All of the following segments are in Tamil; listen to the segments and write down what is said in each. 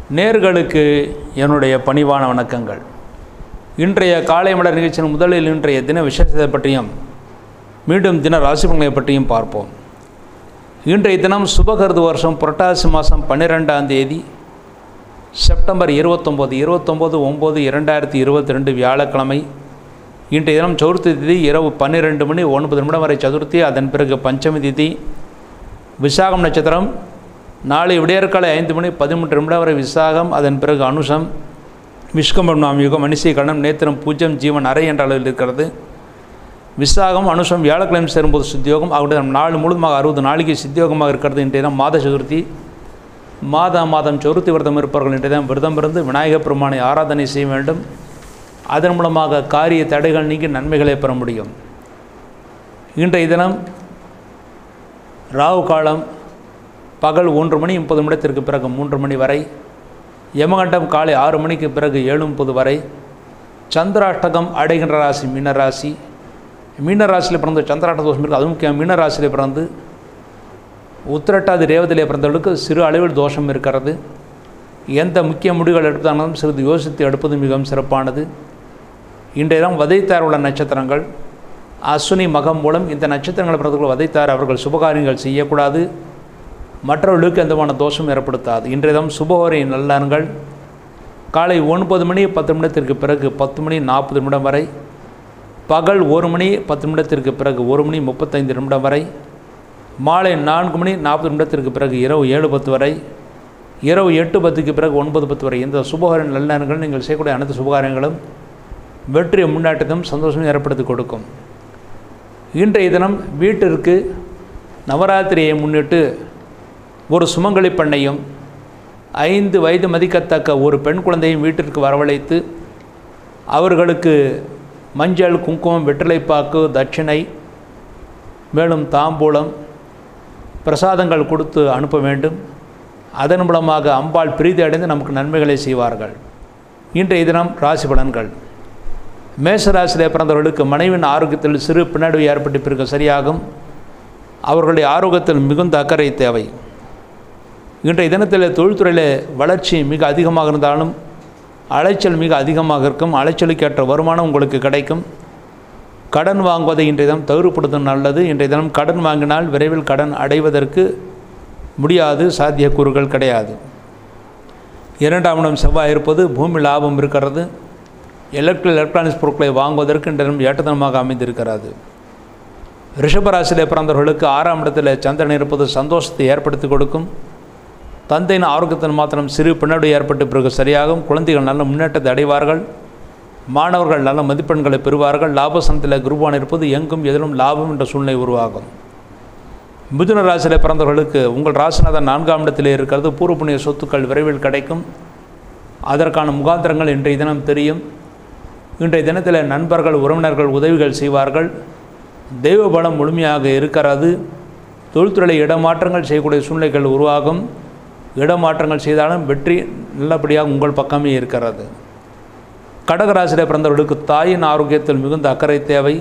நேர்களுக்கு என்னுடைய பணிவான வணக்கங்கள் இன்றைய காலை மலர் நிகழ்ச்சியின் முதலில் இன்றைய தின விசேஷத்தை பற்றியும் மீண்டும் தின ராசி பலன்களை பற்றியும் பார்ப்போம் இன்றைய தினம் சுபகருது வருஷம் புரட்டாசி மாதம் பன்னிரெண்டாம் தேதி செப்டம்பர் இருபத்தொம்போது இருபத்தொம்போது ஒம்பது இரண்டாயிரத்தி இருபத்தி ரெண்டு வியாழக்கிழமை இன்றைய தினம் சதுர்த்தி திதி இரவு பன்னிரெண்டு மணி ஒன்பது நிமிடம் வரை சதுர்த்தி அதன் பிறகு பஞ்சமி திதி விசாகம் நட்சத்திரம் நாளை விடியற்காலை ஐந்து மணி பதிமூன்று நிமிடம் வரை விசாகம் அதன் பிறகு அனுஷம் விஷ்கம்பம் நாம் யுகம் மணிசி கணம் நேத்திரம் பூஜ்யம் ஜீவன் அறை என்ற அளவில் இருக்கிறது விசாகம் அனுஷம் வியாழக்கிழமை சேரும்போது சித்தியோகம் அவருடைய நாள் முழுவதுமாக அறுபது நாளைக்கு சித்தியோகமாக இருக்கிறது இன்றைய தினம் மாத சதுர்த்தி மாதா மாதம் சதுர்த்தி விரதம் இருப்பவர்கள் இன்றைய தினம் விரதம் இருந்து விநாயகப் பெருமானை ஆராதனை செய்ய வேண்டும் அதன் மூலமாக காரிய தடைகள் நீங்கி நன்மைகளை பெற முடியும் இன்றைய தினம் ராகு காலம் பகல் ஒன்று மணி முப்பது நிமிடத்திற்கு பிறகு மூன்று மணி வரை யமகண்டம் காலை ஆறு மணிக்கு பிறகு ஏழு முப்பது வரை சந்திராஷ்டகம் அடைகின்ற ராசி மீனராசி மீனராசியில் பிறந்து சந்திராஷ்ட தோஷம் இருக்குது அதுவும் முக்கியம் மீனராசியில் பிறந்து உத்திரட்டாதி ரேவதிலே பிறந்தவர்களுக்கு சிறு அளவில் தோஷம் இருக்கிறது எந்த முக்கிய முடிவுகள் எடுத்தாலும் சிறிது யோசித்து எடுப்பது மிகவும் சிறப்பானது இன்றைய தினம் வதைத்தார் உள்ள நட்சத்திரங்கள் அஸ்வினி மகம் மூலம் இந்த நட்சத்திரங்களை பிறந்தவர்கள் வதைத்தார் அவர்கள் சுபகாரியங்கள் செய்யக்கூடாது மற்றவர்களுக்கு எந்தமான தோஷம் ஏற்படுத்தாது இன்றைய தினம் சுபகோரை நல்லான்கள் காலை ஒன்பது மணி பத்து நிமிடத்திற்கு பிறகு பத்து மணி நாற்பது நிமிடம் வரை பகல் ஒரு மணி பத்து நிமிடத்திற்கு பிறகு ஒரு மணி முப்பத்தைந்து நிமிடம் வரை மாலை நான்கு மணி நாற்பது நிமிடத்திற்கு பிறகு இரவு ஏழு பத்து வரை இரவு எட்டு பத்துக்கு பிறகு ஒன்பது பத்து வரை இந்த சுபகார நல்லெண்ணங்கள் நீங்கள் செய்யக்கூடிய அனைத்து சுபகாரியங்களும் வெற்றிய முன்னேற்றத்தையும் சந்தோஷம் ஏற்படுத்தி கொடுக்கும் இன்றைய தினம் வீட்டிற்கு நவராத்திரியை முன்னிட்டு ஒரு சுமங்கலி பெண்ணையும் ஐந்து வயது மதிக்கத்தக்க ஒரு பெண் குழந்தையும் வீட்டிற்கு வரவழைத்து அவர்களுக்கு மஞ்சள் குங்குமம் வெற்றிலைப்பாக்கு தட்சிணை மேலும் தாம்பூலம் பிரசாதங்கள் கொடுத்து அனுப்ப வேண்டும் அதன் மூலமாக அம்பாள் பிரீதி அடைந்து நமக்கு நன்மைகளை செய்வார்கள் இன்றைய தினம் ராசி பலன்கள் மேச ராசியிலே பிறந்தவர்களுக்கு மனைவின் ஆரோக்கியத்தில் சிறு பின்னடைவு ஏற்பட்டு பிறகு சரியாகும் அவர்களுடைய ஆரோக்கியத்தில் மிகுந்த அக்கறை தேவை இன்றைய தினத்தில் தொழில்துறையில் வளர்ச்சி மிக அதிகமாக இருந்தாலும் அலைச்சல் மிக அதிகமாக இருக்கும் அலைச்சலுக்கேற்ற வருமானம் உங்களுக்கு கிடைக்கும் கடன் வாங்குவதை இன்றைய தினம் தவிர்ப்படுத்தும் நல்லது இன்றைய தினம் கடன் வாங்கினால் விரைவில் கடன் அடைவதற்கு முடியாது சாத்தியக்கூறுகள் கிடையாது இரண்டாம் இடம் செவ்வாய் இருப்பது பூமி லாபம் இருக்கிறது எலக்ட்ரிக் எலக்ட்ரானிக்ஸ் பொருட்களை வாங்குவதற்கு இன்றைய தினம் ஏற்றதனமாக அமைந்திருக்கிறது ரிஷபராசியிலே பிறந்தவர்களுக்கு ஆறாம் இடத்தில் சந்திரன் இருப்பது சந்தோஷத்தை ஏற்படுத்தி கொடுக்கும் தந்தையின் ஆரோக்கியத்தில் மாத்திரம் சிறு பின்னடைவு ஏற்பட்டு பிறகு சரியாகும் குழந்தைகள் நல்ல முன்னேற்றத்தை அடைவார்கள் மாணவர்கள் நல்ல மதிப்பெண்களை பெறுவார்கள் லாபசனத்தில் குருவான் இருப்பது எங்கும் எதிலும் லாபம் என்ற சூழ்நிலை உருவாகும் மிதுன ராசியில் பிறந்தவர்களுக்கு உங்கள் ராசிநாதன் நான்காம் இடத்திலே இருக்கிறது பூர்வ புண்ணிய சொத்துக்கள் விரைவில் கிடைக்கும் அதற்கான முகாந்திரங்கள் இன்றைய தினம் தெரியும் இன்றைய தினத்தில் நண்பர்கள் உறவினர்கள் உதவிகள் செய்வார்கள் தெய்வ பலம் முழுமையாக இருக்கிறது தொழில்துறை இடமாற்றங்கள் செய்யக்கூடிய சூழ்நிலைகள் உருவாகும் இடமாற்றங்கள் செய்தாலும் வெற்றி நல்லபடியாக உங்கள் பக்கமே இருக்கிறது கடகராசியில் பிறந்தவர்களுக்கு தாயின் ஆரோக்கியத்தில் மிகுந்த அக்கறை தேவை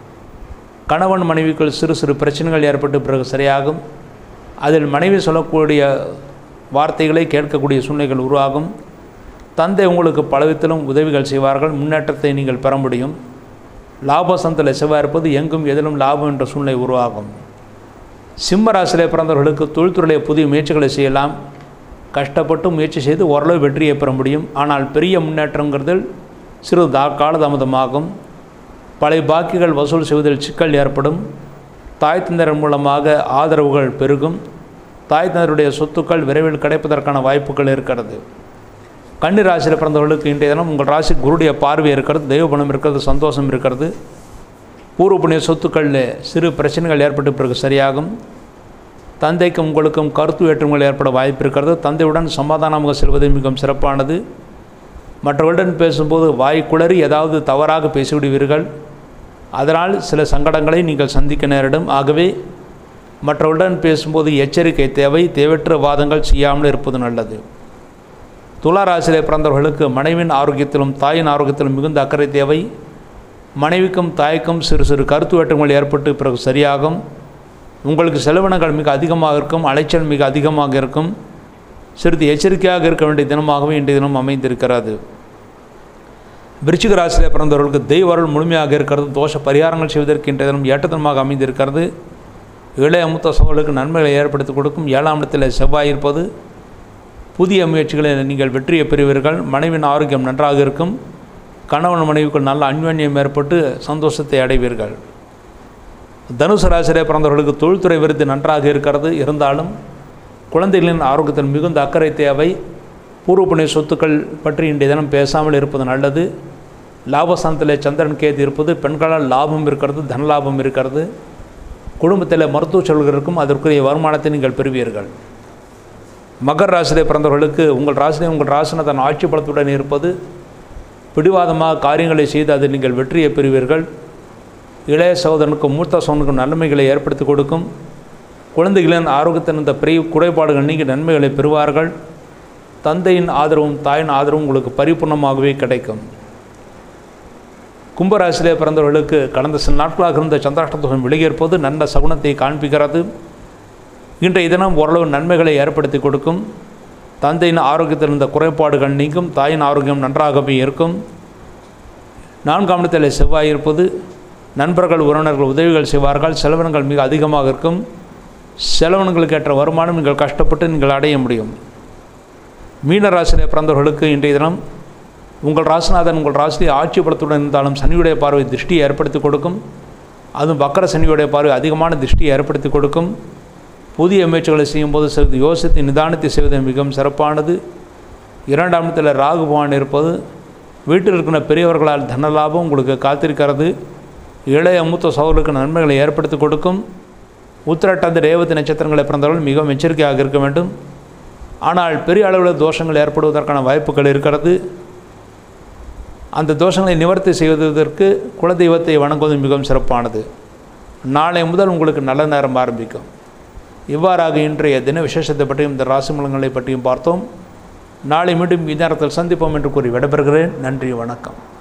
கணவன் மனைவிக்குள் சிறு சிறு பிரச்சனைகள் ஏற்பட்டு பிறகு சரியாகும் அதில் மனைவி சொல்லக்கூடிய வார்த்தைகளை கேட்கக்கூடிய சூழ்நிலைகள் உருவாகும் தந்தை உங்களுக்கு பலவித்திலும் உதவிகள் செய்வார்கள் முன்னேற்றத்தை நீங்கள் பெற முடியும் லாபசந்தில் செவ்வாய் இருப்பது எங்கும் எதிலும் லாபம் என்ற சூழ்நிலை உருவாகும் சிம்ம ராசியிலே பிறந்தவர்களுக்கு தொழில்துறையிலே புதிய முயற்சிகளை செய்யலாம் கஷ்டப்பட்டு முயற்சி செய்து ஓரளவு வெற்றியை பெற முடியும் ஆனால் பெரிய முன்னேற்றங்கிறதில் சிறு தா காலதாமதமாகும் பழைய பாக்கிகள் வசூல் செய்வதில் சிக்கல் ஏற்படும் தாய் தந்தரின் மூலமாக ஆதரவுகள் பெருகும் தாய் தந்தருடைய சொத்துக்கள் விரைவில் கிடைப்பதற்கான வாய்ப்புகள் இருக்கிறது கன்னி ராசியில் பிறந்தவர்களுக்கு இன்றைய தினம் உங்கள் ராசி குருடைய பார்வை இருக்கிறது தெய்வபணம் இருக்கிறது சந்தோஷம் இருக்கிறது பூர்வ புண்ணிய சொத்துக்களில் சிறு பிரச்சனைகள் ஏற்பட்டு பிறகு சரியாகும் தந்தைக்கும் உங்களுக்கும் கருத்து வேற்றுமைகள் ஏற்பட வாய்ப்பு இருக்கிறது தந்தையுடன் சமாதானமாக செல்வது மிகவும் சிறப்பானது மற்றவர்களுடன் பேசும்போது வாய் குளறி ஏதாவது தவறாக பேசிவிடுவீர்கள் அதனால் சில சங்கடங்களை நீங்கள் சந்திக்க நேரிடும் ஆகவே மற்றவர்களுடன் பேசும்போது எச்சரிக்கை தேவை தேவையற்ற வாதங்கள் செய்யாமல் இருப்பது நல்லது துலா ராசியிலே பிறந்தவர்களுக்கு மனைவின் ஆரோக்கியத்திலும் தாயின் ஆரோக்கியத்திலும் மிகுந்த அக்கறை தேவை மனைவிக்கும் தாய்க்கும் சிறு சிறு கருத்து வேற்றுமைகள் ஏற்பட்டு பிறகு சரியாகும் உங்களுக்கு செலவினங்கள் மிக அதிகமாக இருக்கும் அலைச்சல் மிக அதிகமாக இருக்கும் சிறிது எச்சரிக்கையாக இருக்க வேண்டிய தினமாகவே இன்றைய தினம் அமைந்திருக்கிறது விருச்சிக ராசியில் பிறந்தவர்களுக்கு தெய்வ அருள் முழுமையாக இருக்கிறது தோஷ பரிகாரங்கள் செய்வதற்கு இன்றைய தினம் ஏற்றத்தனமாக அமைந்திருக்கிறது இளைய மூத்த சகோதரர்களுக்கு நன்மைகளை ஏற்படுத்தி கொடுக்கும் ஏழாம் இடத்தில் செவ்வாய் இருப்பது புதிய முயற்சிகளில் நீங்கள் வெற்றியை பெறுவீர்கள் மனைவின் ஆரோக்கியம் நன்றாக இருக்கும் கணவன் மனைவிக்குள் நல்ல அன்யோன்யம் ஏற்பட்டு சந்தோஷத்தை அடைவீர்கள் தனுசு ராசியிலே பிறந்தவர்களுக்கு தொழில்துறை விருது நன்றாக இருக்கிறது இருந்தாலும் குழந்தைகளின் ஆரோக்கியத்தில் மிகுந்த அக்கறை தேவை பூர்வ புண்ணிய சொத்துக்கள் பற்றி இன்றைய தினம் பேசாமல் இருப்பது நல்லது லாபஸ்தானத்திலே சந்திரன் கேது இருப்பது பெண்களால் லாபம் இருக்கிறது தன லாபம் இருக்கிறது குடும்பத்தில் மருத்துவ செலவுகளுக்கும் அதற்குரிய வருமானத்தை நீங்கள் பெறுவீர்கள் மகர் ராசியிலே பிறந்தவர்களுக்கு உங்கள் ராசியிலே உங்கள் ராசினை தன் ஆட்சி பலத்துடன் இருப்பது பிடிவாதமாக காரியங்களை செய்து அதில் நீங்கள் வெற்றியை பெறுவீர்கள் இளைய சகோதரனுக்கும் மூத்த சகோதரனுக்கும் நன்மைகளை ஏற்படுத்தி கொடுக்கும் குழந்தைகளின் ஆரோக்கியத்தின் இந்த பிரி குறைபாடுகள் நீங்கி நன்மைகளை பெறுவார்கள் தந்தையின் ஆதரவும் தாயின் ஆதரவும் உங்களுக்கு பரிபூர்ணமாகவே கிடைக்கும் கும்பராசியிலே பிறந்தவர்களுக்கு கடந்த சில நாட்களாக இருந்த சந்திராஷ்டத்துவம் வெளியேற்பது நல்ல சகுனத்தை காண்பிக்கிறது இன்றைய தினம் ஓரளவு நன்மைகளை ஏற்படுத்தி கொடுக்கும் தந்தையின் ஆரோக்கியத்தில் இருந்த குறைபாடுகள் நீங்கும் தாயின் ஆரோக்கியம் நன்றாகவே இருக்கும் நான்காம் இடத்தில் செவ்வாய் இருப்பது நண்பர்கள் உறவினர்கள் உதவிகள் செய்வார்கள் செலவினங்கள் மிக அதிகமாக இருக்கும் செலவினங்களுக்கு ஏற்ற வருமானம் நீங்கள் கஷ்டப்பட்டு நீங்கள் அடைய முடியும் மீன ராசியிலே பிறந்தவர்களுக்கு இன்றைய தினம் உங்கள் ராசிநாதன் உங்கள் ராசியை ஆட்சி பலத்துடன் இருந்தாலும் சனியுடைய பார்வை திருஷ்டியை ஏற்படுத்தி கொடுக்கும் அதுவும் வக்கர சனியுடைய பார்வை அதிகமான திருஷ்டியை ஏற்படுத்தி கொடுக்கும் புதிய முயற்சிகளை செய்யும்போது சிறிது யோசித்து நிதானத்தை செய்வது மிகவும் சிறப்பானது இரண்டாம் இடத்தில் ராகு பகவான் இருப்பது வீட்டில் இருக்கிற பெரியவர்களால் தனலாபம் உங்களுக்கு காத்திருக்கிறது இளைய மூத்த சகோதரருக்கு நன்மைகளை ஏற்படுத்தி கொடுக்கும் உத்திரட்டாந்து ரேவதி நட்சத்திரங்களை பிறந்தவர்கள் மிகவும் எச்சரிக்கையாக இருக்க வேண்டும் ஆனால் பெரிய அளவில் தோஷங்கள் ஏற்படுவதற்கான வாய்ப்புகள் இருக்கிறது அந்த தோஷங்களை நிவர்த்தி செய்வதற்கு குலதெய்வத்தை வணங்குவது மிகவும் சிறப்பானது நாளை முதல் உங்களுக்கு நல்ல நேரம் ஆரம்பிக்கும் இவ்வாறாக இன்றைய தின விசேஷத்தை பற்றியும் இந்த ராசி மலங்களை பற்றியும் பார்த்தோம் நாளை மீண்டும் இந்நேரத்தில் சந்திப்போம் என்று கூறி விடைபெறுகிறேன் நன்றி வணக்கம்